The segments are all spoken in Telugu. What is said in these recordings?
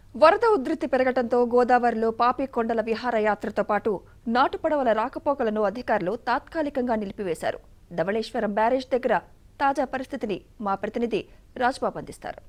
వరద ఉధృతి పెరగడంతో గోదావరిలో పాపికొండల విహారయాత్రతో పాటు నాటు పడవల రాకపోకలను అధికారులు తాత్కాలికంగా నిలిపివేశారు ధవళేశ్వరం బ్యారేజ్ దగ్గర తాజా పరిస్థితిని మా ప్రతినిధి రాజ్బాబు అందిస్తారు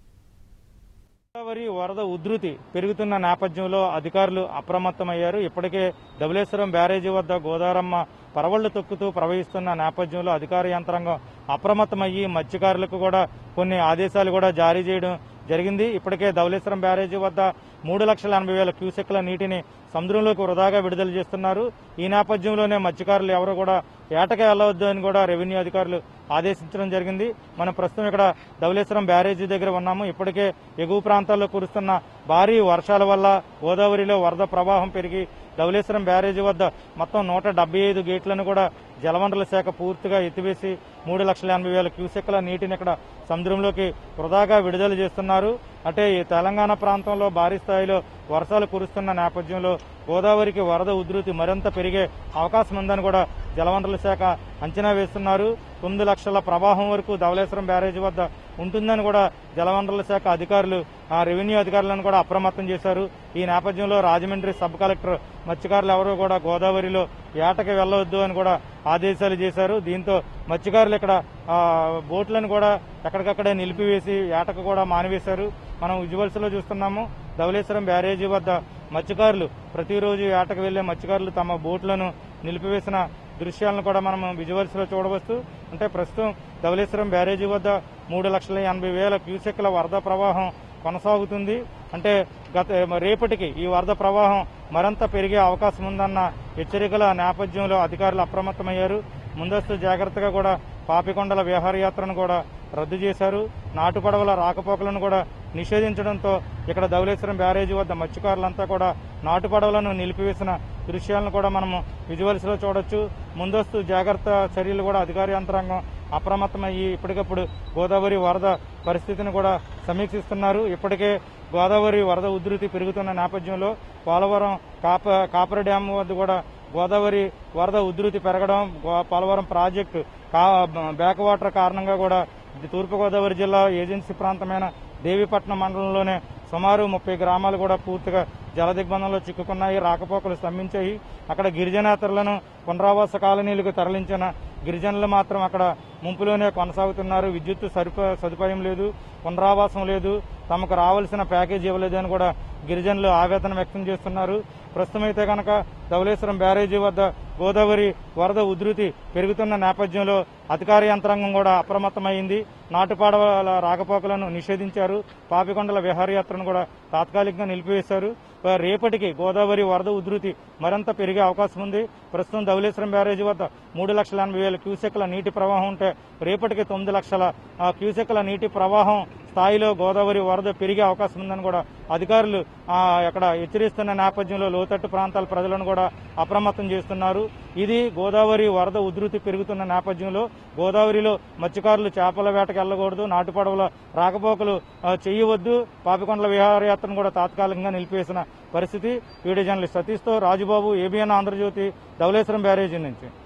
గోదావరి వరద ఉధృతి పెరుగుతున్న నేపథ్యంలో అధికారులు అప్రమత్తమయ్యారు ఇప్పటికే ధవళేశ్వరం బ్యారేజీ వద్ద గోదావరమ్మ పరవళ్లు తొక్కుతూ ప్రవహిస్తున్న నేపథ్యంలో అధికార యంత్రాంగం అప్రమత్తమయ్యి మత్స్యకారులకు కూడా కొన్ని ఆదేశాలు కూడా జారీ చేయడం జరిగింది ఇప్పటికే ధవళేశ్వరం బ్యారేజీ వద్ద మూడు లక్షల ఎనభై వేల క్యూసెక్ల నీటిని సముద్రంలోకి వృధాగా విడుదల చేస్తున్నారు ఈ నేపథ్యంలోనే మత్స్యకారులు ఎవరు కూడా ఏటకి వెళ్లవద్దు అని కూడా రెవెన్యూ అధికారులు ఆదేశించడం జరిగింది మనం ప్రస్తుతం ఇక్కడ ధవళేశ్వరం బ్యారేజీ దగ్గర ఉన్నాము ఇప్పటికే ఎగువ ప్రాంతాల్లో కురుస్తున్న భారీ వర్షాల వల్ల గోదావరిలో వరద ప్రవాహం పెరిగి ధవళేశ్వరం బ్యారేజీ వద్ద మొత్తం నూట డెబ్బై ఐదు గేట్లను కూడా జలవనరుల శాఖ పూర్తిగా ఎత్తివేసి మూడు లక్షల ఎనభై వేల క్యూసెక్ల నీటిని ఇక్కడ సముద్రంలోకి వృధాగా విడుదల చేస్తున్నారు అంటే ఈ తెలంగాణ ప్రాంతంలో భారీ స్థాయిలో వర్షాలు కురుస్తున్న నేపథ్యంలో గోదావరికి వరద ఉధృతి మరింత పెరిగే అవకాశం ఉందని కూడా జలవనరుల శాఖ అంచనా వేస్తున్నారు తొమ్మిది లక్షల ప్రవాహం వరకు ధవళేశ్వరం బ్యారేజీ వద్ద ఉంటుందని కూడా జలవనరుల శాఖ అధికారులు ఆ రెవెన్యూ అధికారులను కూడా అప్రమత్తం చేశారు ఈ నేపథ్యంలో రాజమండ్రి సబ్ కలెక్టర్ మత్స్యకారులు ఎవరూ కూడా గోదావరిలో ఏటకి వెళ్లవద్దు అని కూడా ఆదేశాలు చేశారు దీంతో మత్స్యకారులు ఇక్కడ ఆ, బోట్లను కూడా ఎక్కడికక్కడే నిలిపివేసి ఏటకు కూడా మానివేశారు మనం విజువల్స్ లో చూస్తున్నాము ధవళేశ్వరం బ్యారేజీ వద్ద మత్స్యకారులు ప్రతిరోజు ఏటకు వెళ్లే మత్స్యకారులు తమ బోట్లను నిలిపివేసిన దృశ్యాలను కూడా మనం విజువల్స్ లో చూడవచ్చు అంటే ప్రస్తుతం ధవళేశ్వరం బ్యారేజీ వద్ద మూడు లక్షల ఎనభై వేల క్యూసెక్ల వరద ప్రవాహం కొనసాగుతుంది అంటే గత రేపటికి ఈ వరద ప్రవాహం మరింత పెరిగే అవకాశం ఉందన్న హెచ్చరికల నేపథ్యంలో అధికారులు అప్రమత్తమయ్యారు ముందస్తు జాగ్రత్తగా కూడా పాపికొండల విహారయాత్రను కూడా రద్దు చేశారు నాటు పడవల రాకపోకలను కూడా నిషేధించడంతో ఇక్కడ ధవళేశ్వరం బ్యారేజీ వద్ద మత్స్యకారులంతా కూడా నాటు పడవలను నిలిపివేసిన దృశ్యాలను కూడా మనము విజువల్స్ లో చూడొచ్చు ముందస్తు జాగ్రత్త చర్యలు కూడా అధికార యంత్రాంగం అప్రమత్తమయ్యి ఇప్పటికప్పుడు గోదావరి వరద పరిస్థితిని కూడా సమీక్షిస్తున్నారు ఇప్పటికే గోదావరి వరద ఉధృతి పెరుగుతున్న నేపథ్యంలో పోలవరం కాప కాపర డ్యామ్ వద్ద కూడా గోదావరి వరద ఉధృతి పెరగడం గో- పోలవరం ప్రాజెక్టు కా- బ్యాక్ వాటర్ కారణంగా కూడా తూర్పుగోదావరి జిల్లా ఏజెన్సీ ప్రాంతమైన దేవీపట్నం మండలంలోనే సుమారు ముప్పై గ్రామాలు కూడా పూర్తిగా జల దిగ్బంధంలో చిక్కుకున్నాయి రాకపోకలు స్తంభించాయి అక్కడ గిరిజనేతరులను పునరావాస కాలనీలకు తరలించిన గిరిజనులు మాత్రం అక్కడ ముంపులోనే కొనసాగుతున్నారు విద్యుత్ సరిప సదుపాయం లేదు పునరావాసం లేదు తమకు రావాల్సిన ప్యాకేజీ ఇవ్వలేదు అని కూడా గిరిజనులు ఆవేదన వ్యక్తం చేస్తున్నారు ప్రస్తుతం అయితే కనుక ధవళేశ్వరం బ్యారేజీ వద్ద గోదావరి వరద ఉధృతి పెరుగుతున్న నేపథ్యంలో అధికార యంత్రాంగం కూడా అప్రమత్తమైంది నాటుపాడవల రాకపోకలను నిషేధించారు పాపికొండల విహారయాత్రను కూడా తాత్కాలికంగా నిలిపివేశారు రేపటికి గోదావరి వరద ఉధృతి మరింత పెరిగే అవకాశం ఉంది ప్రస్తుతం ధవళేశ్వరం బ్యారేజీ వద్ద మూడు లక్షల ఎనభై వేల క్యూసెక్ల నీటి ప్రవాహం ఉంటే రేపటికి తొమ్మిది లక్షల ఆ, క్యూసెక్ల నీటి ప్రవాహం స్థాయిలో గోదావరి వరద పెరిగే అవకాశం ఉందని కూడా అధికారులు ఆ, అక్కడ హెచ్చరిస్తున్న నేపథ్యంలో లోతట్టు ప్రాంతాల ప్రజలను కూడా అప్రమత్తం చేస్తున్నారు ఇది గోదావరి వరద ఉధృతి పెరుగుతున్న నేపథ్యంలో గోదావరిలో మత్స్యకారులు చేపల వేటకు వెళ్లకూడదు నాటు పడవల రాకపోకలు ఆ, చేయవద్దు పాపికొండల విహారయాత్రను కూడా తాత్కాలికంగా నిలిపివేసిన పరిస్థితి వీడియో జర్నలిస్ట్ సతీష్తో రాజుబాబు ఏబిఎన్ ఆంధ్రజ్యోతి ధవళేశ్వరం బ్యారేజీ నుంచి